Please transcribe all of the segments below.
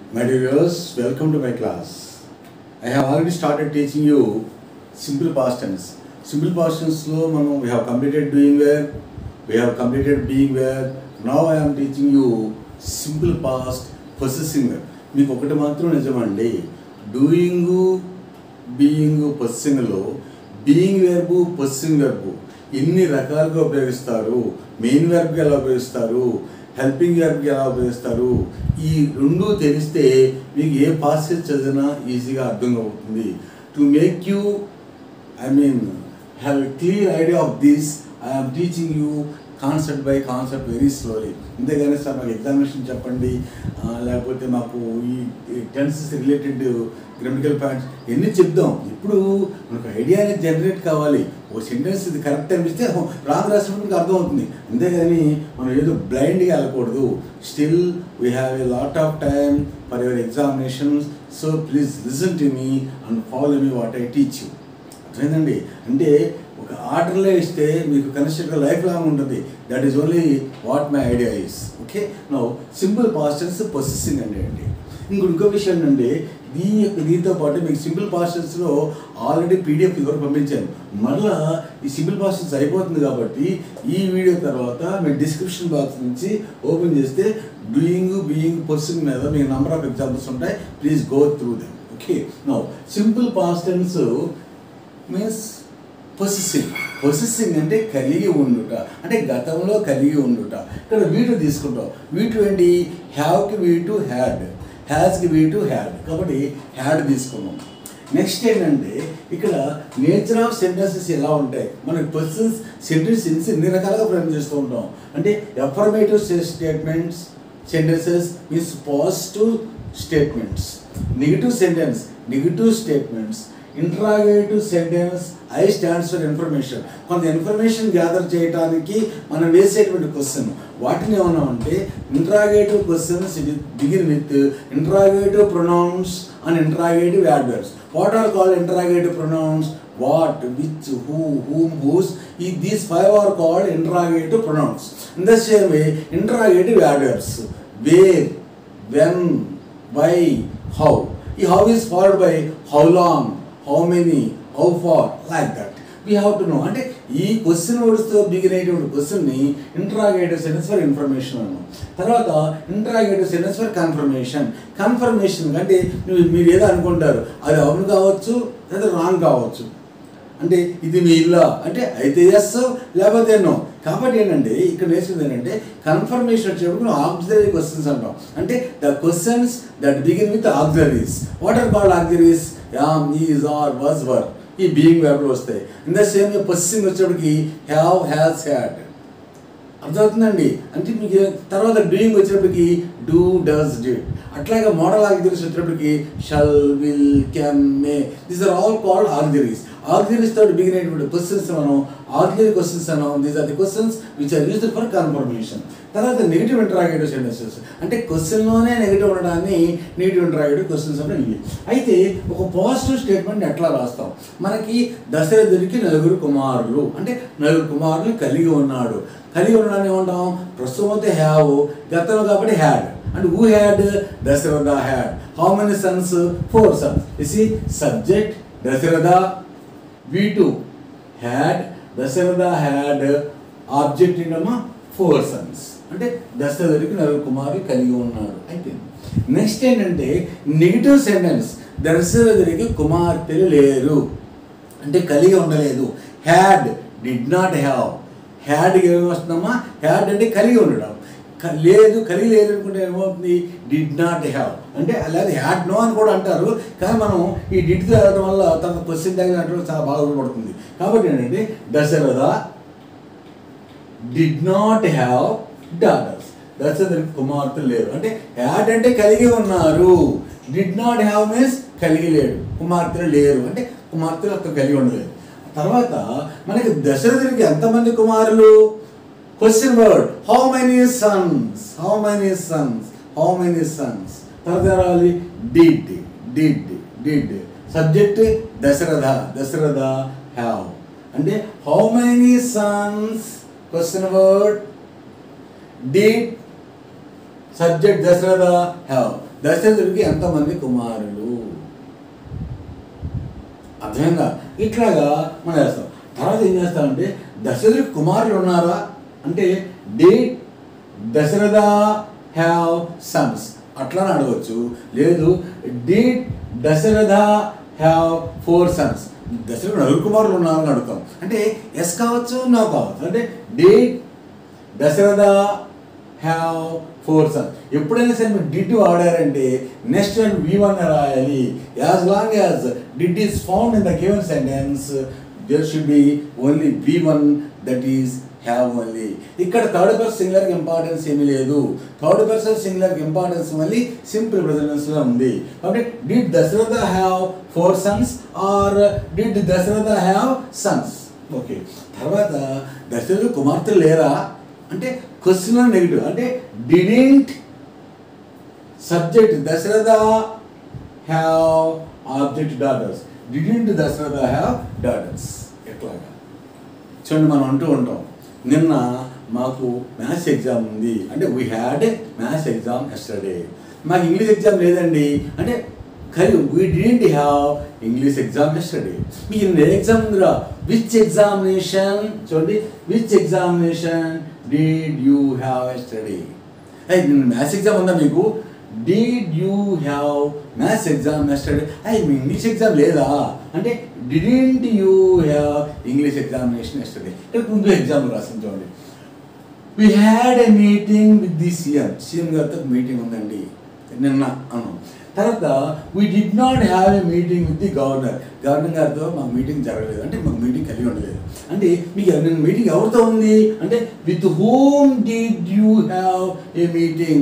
My dear viewers, welcome to my class. I have already started teaching you simple past tense. Simple past tense లో మనం we have completed doing where, we have completed being where. Now I am teaching you simple past possessing where. మీకు ఒకటి మాత్రం నిజమండి doing being పొస్సింగ్లో being verb possessing verb ఎన్ని రకాలుగా ఉపయోగిస్తారు మెయిన్ వెర్బ్కి ఎలా ఉపయోగిస్తారు హెల్పింగ్ వెర్బ్కి ఎలా ఉపయోగిస్తారు ఈ రెండు తెలిస్తే మీకు ఏ పాసెస్ చదివినా ఈజీగా అర్థం అవుతుంది to make you I mean have a clear idea of this I'm teaching you concept by concept very slowly అంతేగాని సార్ మాకు ఎగ్జామినేషన్ చెప్పండి ఆ, లేకపోతే మాకు ఈ టెన్సెస్ రిలేటెడ్ గ్రామటికల్ పాయింట్స్ ఎన్ని చెప్దాం ఇప్పుడు మనకు ఐడియా అనేది జనరేట్ కావాలి ఒక సెంటెన్స్ ఇది కరెక్ట్ అనిపిస్తే రాంగ్ రాసినప్పుడు అర్థమవుతుంది అంతేగాని మనం ఏదో బ్లైండ్గా వెళ్ళకూడదు still we have a lot of time for your examinations so please listen to me and follow me what I teach you అర్థమైందండి అంటే ఒక ఆర్డర్లో ఇస్తే మీకు కన్స్ట్రక్ట్ లైఫ్ లాంగ్ ఉంటుంది that is only what my idea is okay no simple past tense possessing అండి అండి ఇంకో ఇంకో విషయం ఏంటంటే దీని యొక్క దీంతో పాటు మీకు సింపుల్ పాస్టర్స్లో ఆల్రెడీ పీడిఎఫ్ ఇదివరకు పంపించాను మళ్ళా ఈ సింపుల్ పాస్టర్స్ అయిపోతుంది కాబట్టి ఈ వీడియో తర్వాత మీ డిస్క్రిప్షన్ బాక్స్ నుంచి ఓపెన్ చేస్తే డూయింగ్ బీయింగ్ పొసెసింగ్ మీద మీకు నంబర్ ఆఫ్ ఎగ్జాంపుల్స్ ఉంటాయి please go through them okay no simple past tense means possessing possessing అంటే కలిగి ఉండుట అంటే గతంలో కలిగి ఉండుట ఇక్కడ వీటు తీసుకుంటాం వీటు ఏంటి హ్యావ్కి వీటు హ్యాడ్ హ్యాస్కి వీటు హ్యాడ్ కాబట్టి హ్యాడ్ తీసుకున్నాం నెక్స్ట్ ఏంటంటే ఇక్కడ నేచర్ ఆఫ్ సెంటెన్సెస్ ఎలా ఉంటాయి మనకి పర్సన్స్ సెంటెన్సెస్ ఎన్ని రకాలుగా ఫ్రేమ్ చేస్తూ ఉంటాం అంటే affirmative statements sentences means positive statements negative sentence negative statements interrogative sentence I stands for information కొంత ఇన్ఫర్మేషన్ గ్యాదర్ చేయడానికి మనం వేసేటువంటి క్వశ్చన్ వాటిని ఏమన్నా అంటే ఇంట్రాగేటివ్ క్వశ్చన్స్ ఇది begin with interrogative pronouns and interrogative adverbs what are called interrogative pronouns what which who whom whose ఈ these five are called interrogative pronouns in the same way interrogative adverbs where when why how ఈ how is followed by how long how many how far like that we have to know అంటే ఈ question వర్డ్స్తో begin అయ్యేటువంటి క్వశ్చన్ని interrogative sentence for information అన్నాం తర్వాత interrogative sentence for confirmation confirmation అంటే నువ్వు మీరు ఏదో అనుకుంటారు అది అవును కావచ్చు లేదా రాంగ్ కావచ్చు అంటే ఇది మీ ఇల్లా అంటే అయితే ఎస్ లేకపోతే నో కాబట్టి ఏంటంటే ఇక్కడ నేర్చుకుంది ఏంటంటే కన్ఫర్మేషన్ వచ్చేటప్పుడు మనం ఆక్సిలరీ క్వశ్చన్స్ అంటాం అంటే the questions that begin with auxiliaries what are called auxiliaries am is are was were ఈ బీయింగ్ వేర్లు వస్తాయి ఇన్ ద సేమ్ పొస్సింగ్ వచ్చేటప్పటికి హ్యావ్ హ్యాస్ హ్యాడ్ అర్థమవుతుందండి అంటే మీకు తర్వాత డూయింగ్ వచ్చేటప్పటికి డూ డస్ డిడ్ అట్లాగే మోడల్ ఆర్గిరీస్ వచ్చేటప్పటికి shall will can may these are all called auxiliaries auxiliaries తోటి బిగిన్ అయినటువంటి క్వశ్చన్స్ మనం ఆర్గిరీ క్వశ్చన్స్ అన్నాం these are the questions which are used for confirmation తర్వాత నెగిటివ్ ఇంటరాగేటివ్ సెంటెన్సెస్ అంటే క్వశ్చన్లోనే నెగిటివ్ ఉండడాన్ని నెగిటివ్ ఇంటరాగేటివ్ క్వశ్చన్స్ అంటే ఇవి అయితే ఒక పాజిటివ్ స్టేట్మెంట్ ఎట్లా రాస్తాం మనకి దశరథుడికి నలుగురు కుమారులు అంటే నలుగురు కుమారులు కలిగి ఉన్నాడు కలిగి ఉండడాన్ని ఏమంటాం ప్రస్తుతం అయితే హ్యావ్ గతంలో కాబట్టి had and who had Dasharatha had how many sons four sons ఇసి subject Dasharatha V two had Dasharatha had object ఏంటమ్మా ఫోర్ సన్స్ అంటే దశరథుడికి నలుగురు కుమారులు కలిగి ఉన్నాడు అయిపోయింది నెక్స్ట్ ఏంటంటే నెగిటివ్ సెంటెన్స్ దశరథుడికి కుమార్తెలు లేరు అంటే కలిగి ఉండలేదు హ్యాడ్ డిడ్ నాట్ హ్యావ్ హ్యాడ్కి ఏమి వస్తుందమ్మా హ్యాడ్ అంటే కలిగి ఉండడం క- లేదు కలిగి లేదు అనుకుంటే ఏమవుతుంది డిడ్ నాట్ హ్యావ్ అంటే అలాగే హ్యాడ్ నో అని కూడా అంటారు కానీ మనం ఈ డిడ్ చదవడం వల్ల తన క్వశ్చన్ తగినట్టు చాలా బాగా ఉపయోగపడుతుంది కాబట్టి ఏంటంటే Dasharatha did not have daughters దశరథుడికి కుమార్తెలు లేరు అంటే హ్యాడ్ అంటే కలిగి ఉన్నారు డిడ్ నాట్ హ్యావ్ మీన్స్ కలిగి లేడు కుమార్తెలు లేరు అంటే కుమార్తెలు అక్కడ కలిగి ఉండలేదు తర్వాత మనకి దశరథుడికి ఎంతమంది కుమారులు question word how many sons how many sons how many sons తర్వాత రావాలి did did did subject Dasharatha Dasharatha have అంటే how many sons question word did subject Dasharatha have దశరథుడికి ఎంతమంది కుమారులు అర్థమైందా ఇట్లాగా మనం వేస్తాం తర్వాత ఏం చేస్తామంటే దశరథుడికి కుమారులు ఉన్నారా అంటే డే దశరథ హ్యావ్ సన్స్ అట్లా అని అడగచ్చు లేదు did Dasharatha have four sons దశరథుడు నలుగురు కుమారులు ఉన్నారని అడుగుతాం అంటే ఎస్ కావచ్చు నో కావచ్చు అంటే did Dasharatha have four son ఎప్పుడైనా సరే మీరు డిడ్ వాడారంటే నెక్స్ట్ వన్ వి వన్ రాయాలి as long as did is found in the given sentence there should be only V one that is have only ఇక్కడ third person singular importance ఏమీ లేదు third person singular importance మళ్ళీ simple presence లో ఉంది కాబట్టి did Dasharatha have four sons or did Dasharatha have sons okay తర్వాత దశరథ కుమార్తెలు లేరా అంటే క్వశ్చన్ నెగిటివ్ అంటే didn't subject Dasharatha have object daughters didn't Dasharatha have daughters ఎట్లాగా చూడండి మనం అంటూ ఉంటాం నిన్న మాకు మ్యాథ్స్ ఎగ్జామ్ ఉంది అంటే we had maths exam yesterday మాకు ఇంగ్లీష్ ఎగ్జామ్ లేదండి అంటే కానీ we didn't have English exam yesterday మీకు ఏ ఎగ్జామ్ ఉందిరా విచ్ ఎగ్జామినేషన్ చూడండి which examination did you have yesterday అయ్యి నిన్న మ్యాథ్స్ ఎగ్జామ్ ఉందా మీకు did you have maths exam yesterday అయ్యి మీ ఇంగ్లీష్ ఎగ్జామ్ లేదా అంటే didn't you have English examination yesterday ఇక్కడ ముందు ఎగ్జామ్ రాసింది చూడండి we had a meeting with the CM CM గారితో మీటింగ్ ఉందండి నిన్న అను తర్వాత we did not have a meeting with the governor governor గారితో మాకు మీటింగ్ జరగలేదు అంటే మాకు మీటింగ్ కలిగి ఉండలేదు అంటే మీకు నిన్న మీటింగ్ ఎవరితో ఉంది అంటే with whom did you have a meeting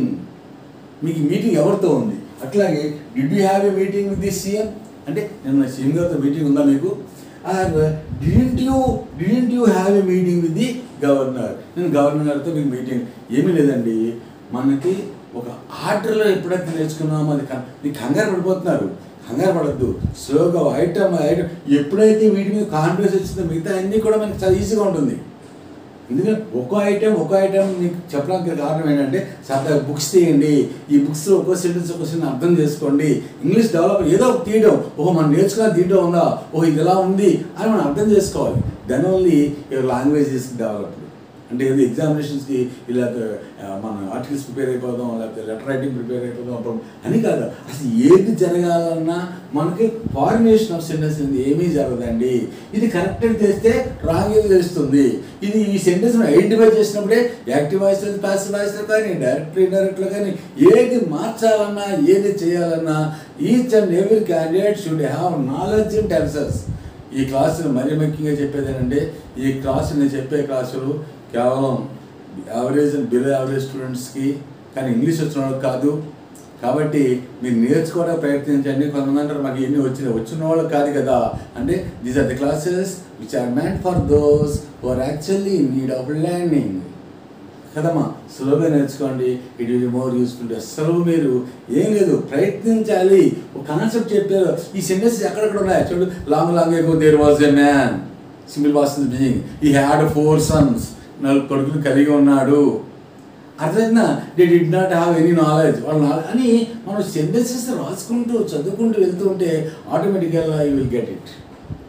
మీకు మీటింగ్ ఎవరితో ఉంది అట్లాగే did you have a meeting with the CM అంటే నిన్న సీఎం గారితో మీటింగ్ ఉందా మీకు or didn't you didn't you have a meeting with the governor నేను గవర్నర్ గారితో మీకు మీటింగ్ ఏమీ లేదండి మనకి ఒక ఆర్డర్లో ఎప్పుడైతే నేర్చుకున్నామో అది కం- మీకు కంగారు పడిపోతున్నారు కంగారు పడద్దు స్లోగా ఐటమ్ ఐటమ్ ఎప్పుడైతే వీటి మీద కాన్ఫిడెన్స్ వచ్చిందో మిగతా అన్నీ కూడా మనకి చాలా ఈజీగా ఉంటుంది ఎందుకంటే ఒక్కో ఐటెం ఒక్కో ఐటెం మీకు చెప్పడానికి కారణం ఏంటంటే సరదా బుక్స్ తీయండి ఈ బుక్స్లో ఒక్కో సెంటెన్స్ ఒక్కో సెంటెన్స్ అర్థం చేసుకోండి ఇంగ్లీష్ డెవలప్ ఏదో ఒకటి తీయడం ఓహో మనం నేర్చుకున్న దీంట్లో ఉందా ఓహో ఇది ఎలా ఉంది అని మనం అర్థం చేసుకోవాలి then only your language is developed అంటే ఏదో ఎగ్జామినేషన్స్కి ఇలా ఆ, మన ఆర్టికల్స్ ప్రిపేర్ అయిపోదాం లేకపోతే లెటర్ రైటింగ్ ప్రిపేర్ అయిపోదాం అప్పుడు అని కాదు అసలు ఏది జరగాలన్నా మనకి ఫార్మేషన్ ఆఫ్ సెంటెన్స్ అనేది ఏమీ జరగదండి ఇది కరెక్ట్ చేస్తే రాంగ్ ఏది తెలుస్తుంది ఇది ఈ సెంటెన్స్ ఐడెంటిఫై చేసినప్పుడే యాక్టివ్ వాయిస్ ప్యాసివ్ వాయిస్ కానీ డైరెక్ట్ ఇండైరెక్ట్లో కానీ ఏది మార్చాలన్నా ఏది చేయాలన్నా each and every candidate should have knowledge in tenses ఈ క్లాసులు మరీ ముఖ్యంగా చెప్పేది ఏంటంటే ఈ క్లాసు నేను చెప్పే క్లాసులు కేవలం యావరేజ్ అండ్ బిలో యావరేజ్ స్టూడెంట్స్కి కానీ ఇంగ్లీష్ వచ్చిన వాళ్ళకి కాదు కాబట్టి మీరు నేర్చుకోవడానికి ప్రయత్నించండి కొంతమంది అంటారు మాకు ఎన్ని వచ్చినాయి వచ్చిన వాళ్ళకి కాదు కదా అంటే these are the classes which are meant for those who are actually need of learning కదమ్మా సులభంగా నేర్చుకోండి ఇట్ విల్ మోర్ యూస్ఫుల్ అసలు మీరు ఏం లేదు ప్రయత్నించాలి ఒక కాన్సెప్ట్ చెప్పారు ఈ సెంటెన్స్ ఎక్కడెక్కడ ఉన్నాయి చూడు long long ago there was a man single was being he had four sons నలుగు కొడుకులు కలిగి ఉన్నాడు అర్థమైందా they did not have any knowledge వాళ్ళ నాలెడ్జ్ అని మనం సెంటెన్సెస్ రాసుకుంటూ చదువుకుంటూ వెళ్తూ ఉంటే ఆటోమేటిక్గా యూ విల్ గెట్ ఇట్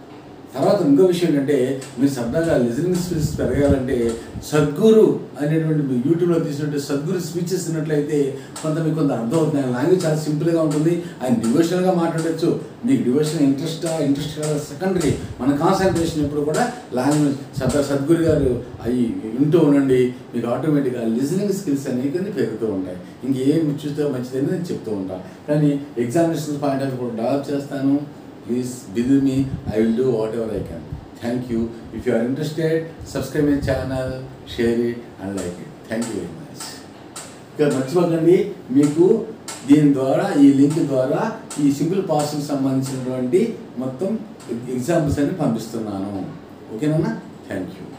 తర్వాత ఇంకో విషయం ఏంటంటే మీరు సరదాగా లిజనింగ్ స్కిల్స్ పెరగాలంటే సద్గురు అనేటువంటి మీరు యూట్యూబ్లో తీసినట్టు సద్గురు స్పీచెస్ విన్నట్లయితే కొంత మీకు కొంత అర్థం అవుతుంది ఆయన లాంగ్వేజ్ చాలా సింపుల్గా ఉంటుంది ఆయన డివోషనల్గా మాట్లాడచ్చు మీకు డివోషన్ ఇంట్రెస్ట్ ఇంట్రెస్ట్ సెకండరీ మన కాన్సన్ట్రేషన్ ఎప్పుడు కూడా లాంగ్వేజ్ సదా సద్గురు గారు అవి వింటూ ఉండండి మీకు ఆటోమేటిక్గా లిజనింగ్ స్కిల్స్ అనేవి కొన్ని పెరుగుతూ ఉంటాయి ఇంకేం చూస్తే మంచిదని నేను చెప్తూ ఉంటాను కానీ ఎగ్జామినేషన్ పాయింట్ ఆఫ్ కూడా డెవలప్ చేస్తాను please believe me i will do whatever i can thank you if you are interested subscribe my channel share it and like it thank you very much ఇక మర్చిపోకండి మీకు దీని ద్వారా ఈ link ద్వారా ఈ సింపుల్ పాస్కి సంబంధించినటువంటి మొత్తం ఎగ్జాంపుల్స్ అన్ని పంపిస్తున్నాను ఓకేనా థ్యాంక్ యూ